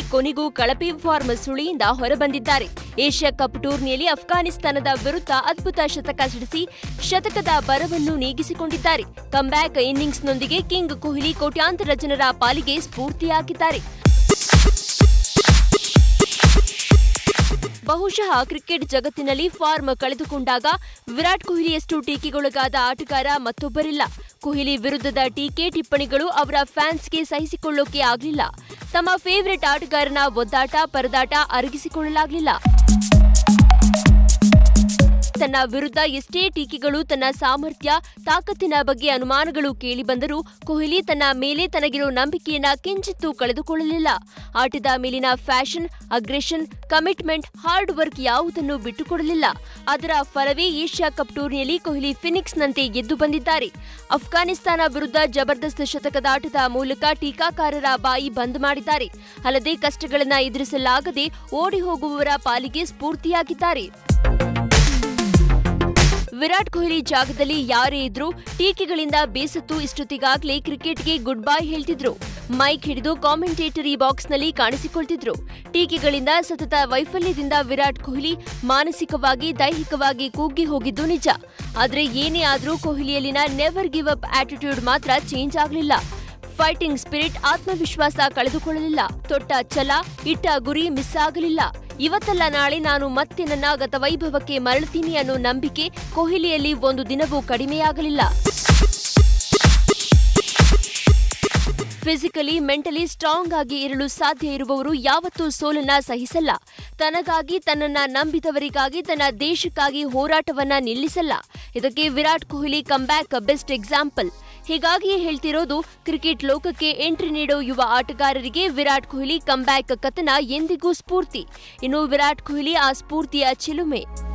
ಕೊನೆಗೂ ಕಳಪೆ ಫಾರ್ಮ್ ಸುಳಿಯಿಂದ ಹೊರಬಂದಿದ್ದಾರೆ ಏಷ್ಯಾ ಕಪ್ ಟೂರ್ನಿಯಲ್ಲಿ ಅಫ್ಘಾನಿಸ್ತಾನದ ವಿರುದ್ಧ ಅದ್ಭುತ ಶತಕ ಸಿಡಿಸಿ ಶತಕದ ಬರವನ್ನು ನೀಗಿಸಿಕೊಂಡಿದ್ದಾರೆ ಕಂಬ್ಯಾಕ್ ಇನ್ನಿಂಗ್ಸ್ನೊಂದಿಗೆ ಕಿಂಗ್ ಕೊಹ್ಲಿ ಕೋಟ್ಯಾಂತರ ಜನರ ಪಾಲಿಗೆ ಸ್ಫೂರ್ತಿಯಾಗಿದ್ದಾರೆ ಬಹುಶಃ ಕ್ರಿಕೆಟ್ ಜಗತ್ತಿನಲ್ಲಿ ಫಾರ್ಮ್ ಕಳೆದುಕೊಂಡಾಗ ವಿರಾಟ್ ಕೊಹ್ಲಿಯಷ್ಟು ಟೀಕೆಗೊಳಗಾದ ಆಟಗಾರ ಮತ್ತೊಬ್ಬರಿಲ್ಲ ಕೊಹ್ಲಿ ವಿರುದ್ಧದ ಟೀಕೆ ಟಿಪ್ಪಣಿಗಳು ಅವರ ಫ್ಯಾನ್ಸ್ಗೆ ಸಹಿಸಿಕೊಳ್ಳೋಕೆ ಆಗಲಿಲ್ಲ ತಮ್ಮ ಫೇವರೆಟ್ ಆಟಗಾರನ ಒದ್ದಾಟ ಪರದಾಟ ಅರಗಿಸಿಕೊಳ್ಳಲಾಗಲಿಲ್ಲ ತನ್ನ ವಿರುದ್ಧ ಎಷ್ಟೇ ಟೀಕೆಗಳು ತನ್ನ ಸಾಮರ್ಥ್ಯ ತಾಕತ್ತಿನ ಬಗ್ಗೆ ಅನುಮಾನಗಳು ಕೇಳಿಬಂದರೂ ಕೊಹ್ಲಿ ತನ್ನ ಮೇಲೆ ತನಗಿರೋ ನಂಬಿಕೆಯನ್ನ ಕಿಂಚಿತ್ತೂ ಕಳೆದುಕೊಳ್ಳಲಿಲ್ಲ ಆಟದ ಮೇಲಿನ passion aggression commitment hard work ಯಾವುದನ್ನು ಬಿಟ್ಟುಕೊಡಲಿಲ್ಲ ಅದರ ಫಲವೇ ಏಷ್ಯಾ ಕಪ್ ಟೂರ್ನಿಯಲ್ಲಿ ಕೊಹ್ಲಿ ಫಿನಿಕ್ಸ್ನಂತೆ ಎದ್ದು ಬಂದಿದ್ದಾರೆ ಅಫ್ಘಾನಿಸ್ತಾನ ವಿರುದ್ಧ ಜಬರ್ದಸ್ತ್ ಶತಕದಾಟದ ಮೂಲಕ ಟೀಕಾಕಾರರ ಬಾಯಿ ಬಂದ್ ಮಾಡಿದ್ದಾರೆ ಅಲ್ಲದೆ ಕಷ್ಟಗಳನ್ನ ಎದುರಿಸಲಾಗದೆ ಓಡಿ ಹೋಗುವವರ ಪಾಲಿಗೆ ಸ್ಫೂರ್ತಿಯಾಗಿದ್ದಾರೆ ವಿರಾಟ್ ಕೊಹ್ಲಿ ಜಾಗದಲ್ಲಿ ಯಾರೇ ಇದ್ರೂ ಟೀಕೆಗಳಿಂದ ಬೇಸತ್ತು ಇಷ್ಟೊತ್ತಿಗಾಗ್ಲೇ ಕ್ರಿಕೆಟ್ಗೆ ಗುಡ್ ಬೈ ಹೇಳ್ತಿದ್ರು ಮೈಕ್ ಹಿಡಿದು ಕಾಮೆಂಟೇಟರಿ ಬಾಕ್ಸ್ನಲ್ಲಿ ಕಾಣಿಸಿಕೊಳ್ತಿದ್ರು ಟೀಕೆಗಳಿಂದ ಸತತ ವೈಫಲ್ಯದಿಂದ ವಿರಾಟ್ ಕೊಹ್ಲಿ ಮಾನಸಿಕವಾಗಿ ದೈಹಿಕವಾಗಿ ಕುಗ್ಗಿ ಹೋಗಿದ್ದು ನಿಜ ಆದ್ರೆ ಏನೇ ಆದ್ರೂ ಕೊಹ್ಲಿಯಲ್ಲಿನ ನೆವರ್ ಗಿವ್ ಅಪ್ ಆಟಿಟ್ಯೂಡ್ ಮಾತ್ರ ಚೇಂಜ್ ಆಗಲಿಲ್ಲ ಫೈಟಿಂಗ್ ಸ್ಪಿರಿಟ್ ಆತ್ಮವಿಶ್ವಾಸ ಕಳೆದುಕೊಳ್ಳಲಿಲ್ಲ ತೊಟ್ಟ ಛಲ ಇಟ್ಟ ಗುರಿ ಮಿಸ್ ಆಗಲಿಲ್ಲ ಇವತ್ತಲ್ಲ ನಾಳೆ ನಾನು ಮತ್ತೆ ನನ್ನ ಗತವೈಭವಕ್ಕೆ ಮರಳುತ್ತೀನಿ ಅನ್ನೋ ನಂಬಿಕೆ ಕೊಹ್ಲಿಯಲ್ಲಿ ಒಂದು ದಿನವೂ ಕಡಿಮೆಯಾಗಲಿಲ್ಲ ಫಿಸಿಕಲಿ ಮೆಂಟಲಿ ಸ್ಟ್ರಾಂಗ್ ಆಗಿ ಇರಲು ಸಾಧ್ಯ ಇರುವವರು ಯಾವತ್ತೂ ಸೋಲನ್ನ ಸಹಿಸಲ್ಲ ತನಗಾಗಿ ತನ್ನನ್ನ ನಂಬಿದವರಿಗಾಗಿ ತನ್ನ ದೇಶಕ್ಕಾಗಿ ಹೋರಾಟವನ್ನ ನಿಲ್ಲಿಸಲ್ಲ ಇದಕ್ಕೆ Virat Kohli comeback best example ಹೀಗಾಗಿಯೇ ಹೇಳ್ತಿರೋದು ಕ್ರಿಕೆಟ್ ಲೋಕಕ್ಕೆ ಎಂಟ್ರಿ ನೀಡೋ ಯುವ ಆಟಗಾರರಿಗೆ ವಿರಾಟ್ ಕೊಹ್ಲಿ ಕಂಬ್ಯಾಕ್ ಕಥನ ಎಂದಿಗೂ ಸ್ಫೂರ್ತಿ ಇನ್ನು ವಿರಾಟ್ ಕೊಹ್ಲಿ ಆ ಸ್ಫೂರ್ತಿಯ ಚಿಲುಮೆ